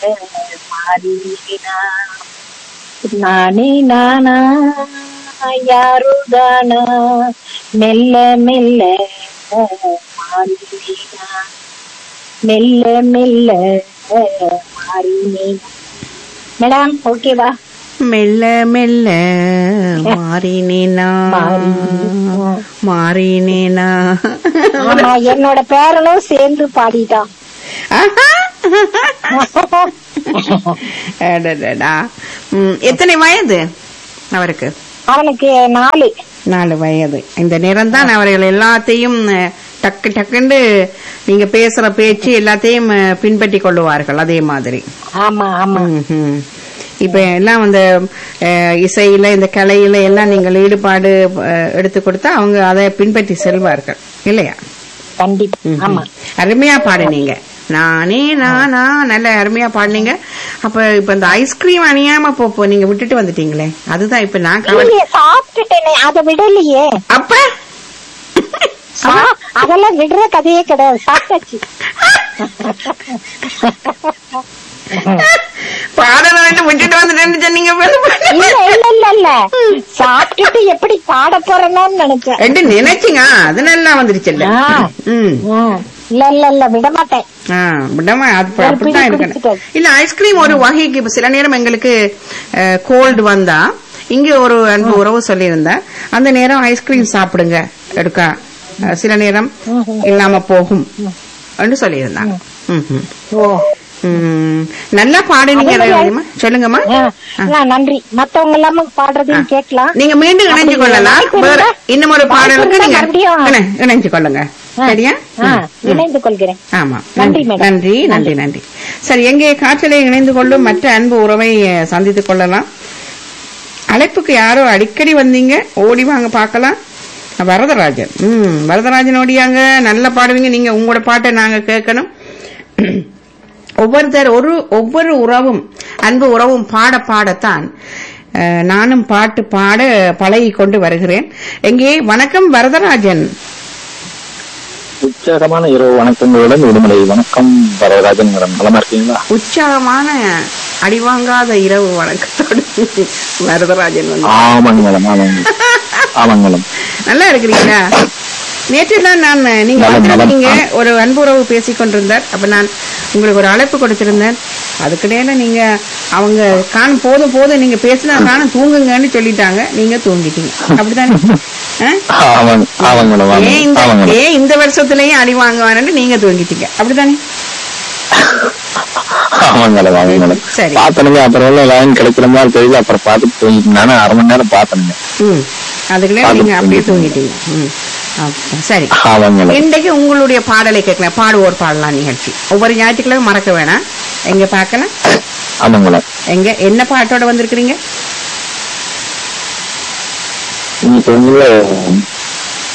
மாறினா நானே நானா யாருதானா மெல்ல மெல்ல மாறினா மெல்ல மெல்ல மாறினேன் மேடம் ஓகேவா மெல்ல மெல்ல மாறினேனா மாறினேனா. மாறினேனா ஆமா என்னோட பேரனும் சேர்ந்து பாடிட்டான் ஆஹா. அடடடா. ம், எத்தனை வயது அவருக்கு அவனுக்கு நாலு நாலு வயது இந்த நேரம் தான் அவர்கள் எல்லாத்தையும் அஹ், டக்கு டக்குன்னு நீங்க பேசுற பேச்சு எல்லாத்தையும் அஹ், பின்பற்றி கொள்ளுவார்கள் அதே மாதிரி ஆமா ஆமா ம்ஹும். இப்ப எல்லாம் அந்த அஹ், இசையில இந்த கலையில எல்லாம் நீங்கள் ஈடுபாடு அஹ், எடுத்து கொடுத்தா அவங்க அதை பின்பற்றி செல்வார்கள் இல்லையா கண்டிப்பா ம்ஹும். ஆமா அருமையா பாடுனீங்க நானே நானா நல்ல அருமையா பாடுனீங்க அப்ப இப்ப இந்த ஐஸ்கிரீம் அணியாம போ போ, நீங்க விட்டுட்டு வந்துட்டீங்களே அதுதான் இப்ப நான் கவலை இல்லையே சாப்பிட்டுட்டேனே அதை விடலையே அப்ப சா- அதெல்லாம் விடுற கதையே கிடையாது சாப்பிட்டாச்சு பாடல வேண்டு விட்டுட்டு வந்துட்டேன்னு சொன்னீங்க இல்ல இல்ல இல்ல இல்ல சாப்பிட்டுட்டு எப்படி பாட போறேன்னு நினைச்சேன் ரெண்டு நினைச்சிங்க அது நல்லா வந்துருச்சுல்ல ஆ. ம் ம். இல்ல இல்ல இல்ல விட மாட்டேன் ஆ, விடாம அது ஒரு அப்படித்தான் பிடி இருக்கணும் குடிச்சிட்டேன். இல்ல ஐஸ்கிரீம் ஒரு வகைக்கு இப்ப சில நேரம் எங்களுக்கு கோல்டு வந்தா இங்க ஒரு அன்பு உறவு சொல்லியிருந்தா அந்த நேரம் ஐஸ்கிரீம் சாப்பிடுங்க எடுக்கா அஹ், சில நேரம் இல்லாம போகும் என்று சொல்லியிருந்தாங்க ம்ஹும். ஓ ம். நல்லா பாடுனீங்க அதே மாதிரி ரேவதிம்மா. சொல்லுங்கம்மா ஆ, ஆ, நன்றி மத்தவங்க எல்லாம பாடுறதையும் கேட்கலாம் நீங்க மீண்டும் இணைஞ்சு அப்படி கொள்ளலாம் வாய்ப்பு வேற இருந்தா- இன்னும் ஒரு வாய்ப்பு பாடலுக்கு இருந்தா நீங்க மறுபடியும் இணை- இணைஞ்சு கொள்ளுங்க ஆ, சரியா ஆ, ம், ம். இணைந்து கொள்கிறேன் ஆமா நன்றி, நன்றி மேடம். நன்றி நன்றி நன்றி சரி எங்கே காற்றலை இணைந்து கொள்ளும் மற்ற அன்பு உறவை அஹ், சந்தித்துக் கொள்ளலாம் அழைப்புக்கு யாரோ அடிக்கடி வந்தீங்க ஓடி வாங்க பார்க்கலாம் வரதராஜன் ம் வரதராஜன் ஓடியாங்க நல்லா பாடுவீங்க நீங்க உங்களோட பாட்டை நாங்க கேட்கணும் ஒவ்வொருத்தர் ஒரு ஒவ்வொரு உறவும் அன்பு உறவும் பாட பாடத்தான் அஹ், நானும் பாட்டு பாட பழகி கொண்டு வருகிறேன் எங்கே வணக்கம் வரதராஜன் உற்சாகமான இரவு வணக்கங்களுடன் விடுமுறை வணக்கம் வரதராஜன் மேடம் நலமா இருக்கீங்களா உற்சாகமான அடிவாங்காத இரவு வணக்கத்தோடு வரதராஜன் வந்து ஆமாங்க மேடம் ஆமாங்க ஆமாங்க மேடம் நல்லா இருக்கிறீங்களா நேற்று தான் நான் நீங்க நலம், நலம். வந்திருக்கீங்க ஒரு அன்புறவு பேசிக் கொண்டிருந்தார் அப்ப நான் உங்களுக்கு ஒரு அழைப்பு கொடுத்திருந்தேன் அதுக்கிடையில நீங்க அவங்க காணும் போதும் போதும் நீங்க பேசினா காணும் தூங்குங்கன்னு சொல்லிட்டாங்க நீங்க தூங்கிட்டீங்க அப்படித்தானே ஆ? ஆமாங்க ஆமாங்க மேடம் ஏன் இந்த ஆமாங்க மேடம் ஏன் இந்த வருஷத்துலயும் அடி வாங்குவானு நீங்க தூங்கிட்டீங்க அப்படித்தானே ஆமாங்க மேடம் ஆமாங்க மேடம் சரி. பார்த்தனுங்க அப்புறம் உள்ள லைன் கிடைக்கிற மாதிரி தெரியல அப்புறம் பார்த்துட்டு தூங்கிட்டு நானும் அரை மணி நேரம் பார்த்தனுங்க ம் அதுக்குள்ள அது நீங்க அப்படியே தூங்கிட்டீங்க. தூங்கிட்டீங்க ம் அப்ப சரி ஆமாங்க மேடம் இன்றைக்கு உங்களுடைய பாடலை கேட்கலாம் பாடுவோர் பாடலாம் நிகழ்ச்சி ஒவ்வொரு ஞாயிற்றுக்கிழமை மறக்க வேணாம் எங்க பார்க்கலாம் ஆமாங்க மேடம் எங்க என்ன பாட்டோட வந்திருக்கிறீங்க இன்னைக்கு வந்து